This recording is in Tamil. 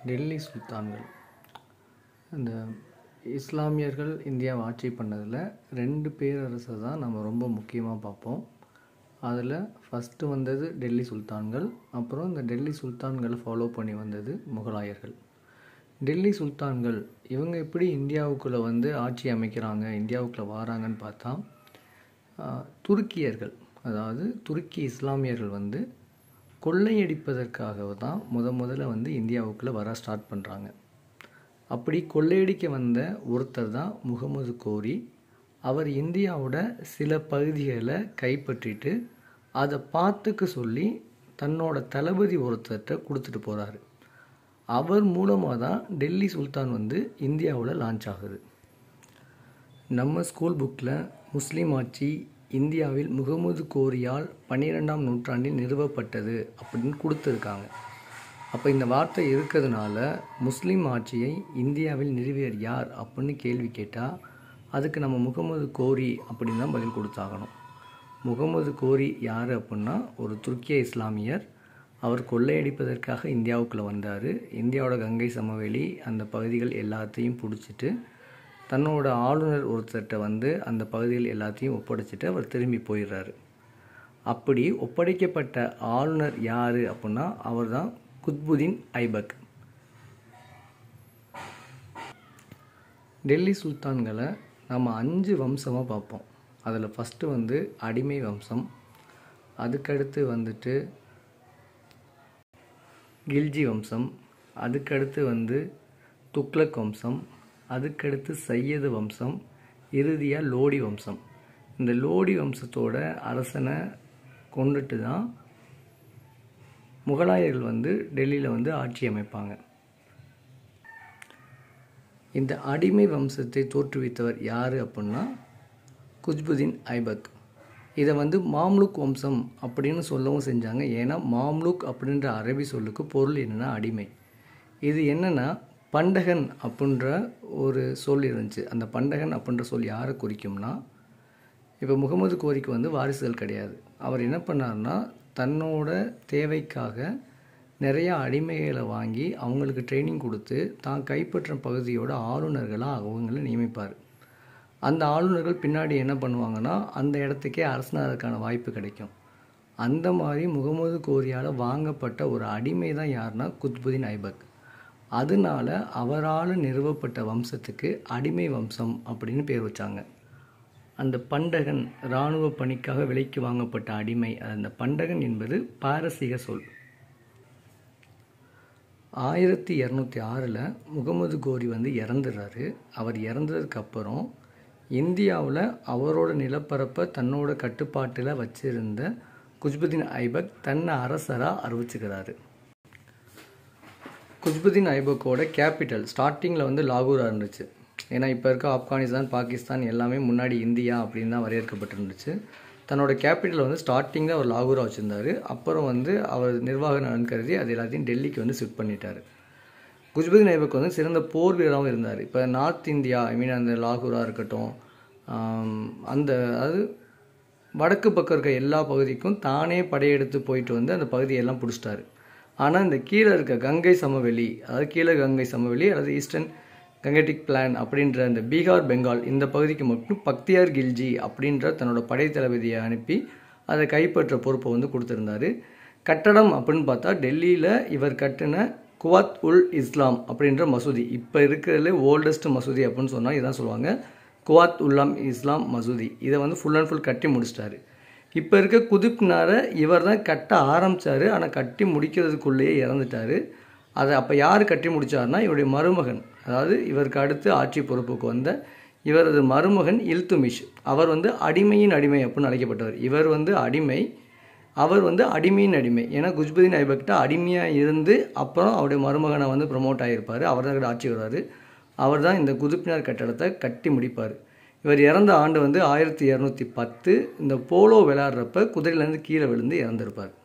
டெல்லி சுல்தான்கள் இந்த இஸ்லாமியர்கள் இந்தியாவை ஆட்சி பண்ணதில் ரெண்டு பேரரசை தான் நம்ம ரொம்ப முக்கியமாக பார்ப்போம் அதில் ஃபஸ்ட்டு வந்தது டெல்லி சுல்தான்கள் அப்புறம் இந்த டெல்லி சுல்தான்களை ஃபாலோ பண்ணி வந்தது முகலாயர்கள் டெல்லி சுல்தான்கள் இவங்க எப்படி இந்தியாவுக்குள்ளே வந்து ஆட்சி அமைக்கிறாங்க இந்தியாவுக்குள்ளே வராங்கன்னு பார்த்தா ஆஹ், துருக்கியர்கள் அதாவது துருக்கி இஸ்லாமியர்கள் வந்து கொள்ளையடிப்பதற்காக தான் முத முதல்ல வந்து இந்தியாவுக்குள்ளே வர ஸ்டார்ட் பண்ணுறாங்க அப்படி கொள்ளையடிக்க வந்த ஒருத்தர் தான் முகமது கோரி அவர் இந்தியாவோட சில பகுதிகளை கைப்பற்றிட்டு அதை பார்த்துக்க சொல்லி தன்னோட தளபதி ஒருத்தர்கிட்ட கொடுத்துட்டு போகிறாரு அவர் மூலமாக தான் டெல்லி சுல்தான் வந்து இந்தியாவில் லான்ச் ஆகுது நம்ம ஸ்கூல் புக்கில் முஸ்லீம் ஆட்சி இந்தியாவில் முகமது கோரியால் பன்னிரெண்டாம் நூற்றாண்டில் நிறுவப்பட்டது அப்படின்னு கொடுத்துருக்காங்க அப்போ இந்த வார்த்தை இருக்கிறதுனால முஸ்லீம் ஆட்சியை இந்தியாவில் நிறுவியர் யார் அப்படின்னு கேள்வி கேட்டால் அதுக்கு நம்ம முகமது கோரி அப்படின்னு தான் பதில் கொடுத்தாகணும் முகமது கோரி யார் அப்படின்னா ஒரு துருக்கிய இஸ்லாமியர் அவர் கொள்ளையடிப்பதற்காக இந்தியாவுக்குள்ளே வந்தார் இந்தியாவோட கங்கை சமவெளி அந்த பகுதிகள் எல்லாத்தையும் பிடிச்சிட்டு தன்னோட ஆளுநர் ஒருத்தர்கிட்ட வந்து அந்த பகுதிகள் எல்லாத்தையும் ஒப்படைச்சிட்டு அவர் திரும்பி போயிடுறாரு அப்படி ஒப்படைக்கப்பட்ட ஆளுநர் யார் அப்படின்னா அவர் தான் குத்புதீன் ஐபக் டெல்லி சுல்தான்களை நம்ம அஞ்சு வம்சமாக பார்ப்போம் அதில் ஃபஸ்ட்டு வந்து அடிமை வம்சம் அதுக்கடுத்து வந்துட்டு கில்ஜி வம்சம் அதுக்கடுத்து வந்து துக்ளக் வம்சம் அதுக்கடுத்து சையது வம்சம் இறுதியாக லோடி வம்சம் இந்த லோடி வம்சத்தோட அரசனை கொண்டுட்டு தான் முகலாயர்கள் வந்து டெல்லியில் வந்து ஆட்சி அமைப்பாங்க இந்த அடிமை வம்சத்தை தோற்றுவித்தவர் யார் அப்படின்னா குஜ்புதீன் ஐபக் இதை வந்து மாம்லுக் வம்சம் அப்படின்னு சொல்லவும் செஞ்சாங்க ஏன்னா மாம்லுக் அப்படின்ற அரபி சொல்லுக்கு பொருள் என்னென்னா அடிமை இது என்னென்னா பண்டகன் அப்படின்ற ஒரு சொல் இருந்துச்சு அந்த பண்டகன் அப்படின்ற சொல் யாரை குறிக்கும்னா இப்போ முகமது கோரிக்கு வந்து வாரிசுகள் கிடையாது அவர் என்ன பண்ணார்னா தன்னோட தேவைக்காக நிறைய அடிமைகளை வாங்கி அவங்களுக்கு ட்ரைனிங் கொடுத்து தான் கைப்பற்ற பகுதியோட ஆளுநர்களாக அவங்கள நியமிப்பார் அந்த ஆளுநர்கள் பின்னாடி என்ன பண்ணுவாங்கன்னா அந்த இடத்துக்கே அரசனாகிறதுக்கான வாய்ப்பு கிடைக்கும் அந்த மாதிரி முகமது கோரியால் வாங்கப்பட்ட ஒரு அடிமை தான் யாருன்னா குத்புதீன் ஐபக் அதனால அவரால் நிறுவப்பட்ட வம்சத்துக்கு அடிமை வம்சம் அப்படின்னு பேர் வச்சாங்க அந்த பண்டகன் இராணுவ பணிக்காக விலைக்கு வாங்கப்பட்ட அடிமை அந்த பண்டகன் என்பது பாரசீக சொல் ஆயிரத்தி இரநூத்தி ஆறில் முகமது கோரி வந்து இறந்துடுறாரு அவர் இறந்ததுக்கு அப்புறம் இந்தியாவில் அவரோட நிலப்பரப்பை தன்னோட கட்டுப்பாட்டில் வச்சிருந்த குஜ்புதீன் ஐபக் தன்னை அரசராக அறிவிச்சுக்கிறாரு குஜ்புதீன் ஐபக்கோட கேபிட்டல் ஸ்டார்டிங்கில் வந்து லாகூராக இருந்துச்சு ஏன்னா இப்போ இருக்க ஆப்கானிஸ்தான் பாகிஸ்தான் எல்லாமே முன்னாடி இந்தியா அப்படின்னு தான் வரையறுக்கப்பட்டிருந்துச்சு தன்னோட கேபிட்டல் வந்து ஸ்டார்டிங்கில் அவர் லாகூராக வச்சுருந்தாரு அப்புறம் வந்து அவர் நிர்வாக நலன் கருதி அது எல்லாத்தையும் டெல்லிக்கு வந்து ஷிஃப்ட் பண்ணிட்டார் குஜ்புதீன் ஐபக் வந்து சிறந்த போர் வீரராகவும் இருந்தார் இப்போ நார்த் இந்தியா ஐ மீன் அந்த லாகூராக இருக்கட்டும் ஆம், அந்த அதாவது வடக்கு பக்கம் இருக்க எல்லா பகுதிக்கும் தானே படையெடுத்து போயிட்டு வந்து அந்த பகுதியெல்லாம் பிடிச்சிட்டாரு ஆனால் இந்த கீழே இருக்க கங்கை சமவெளி அதாவது கீழே கங்கை சமவெளி அதாவது ஈஸ்டர்ன் கங்கட்டிக் பிளான் அப்படின்ற அந்த பீகார் பெங்கால் இந்த பகுதிக்கு மட்டும் பக்தியார் கில்ஜி அப்படின்ற தன்னோட படை தளபதியை அனுப்பி அதை கைப்பற்ற பொறுப்பை வந்து கொடுத்துருந்தாரு கட்டடம் அப்படின்னு பார்த்தா டெல்லியில் இவர் கட்டின குவாத் உல் இஸ்லாம் அப்படின்ற மசூதி இப்போ இருக்கிறதுல ஓல்டஸ்ட் மசூதி அப்படின்னு சொன்னால் இதான் சொல்லுவாங்க குவாத் உல்லாம் இஸ்லாம் மசூதி இதை வந்து ஃபுல் அண்ட் ஃபுல் கட்டி முடிச்சிட்டாரு இப்போ இருக்க குதுப்னாரை இவர் தான் கட்ட ஆரம்பித்தார் ஆனால் கட்டி முடிக்கிறதுக்குள்ளேயே இறந்துட்டார் அதை அப்போ யார் கட்டி முடிச்சார்னா இவருடைய மருமகன் அதாவது இவருக்கு அடுத்து ஆட்சி பொறுப்புக்கு வந்த இவரது மருமகன் இல்துமிஷ் அவர் வந்து அடிமையின் அடிமை அப்படின்னு அழைக்கப்பட்டவர் இவர் வந்து அடிமை அவர் வந்து அடிமையின் அடிமை ஏன்னா குஜ்புதீன் ஐபக்கிட்ட அடிமையாக இருந்து அப்புறம் அவருடைய மருமகனை வந்து ப்ரொமோட் ஆகியிருப்பார் அவர் தான் ஆட்சி வருவார் அவர் தான் இந்த குதுப்னார் கட்டடத்தை கட்டி முடிப்பார் இவர் இறந்த ஆண்டு வந்து ஆயிரத்தி இரநூத்தி பத்து இந்த போலோ விளையாடுறப்ப குதிரையிலேருந்து கீழே விழுந்து இறந்திருப்பார்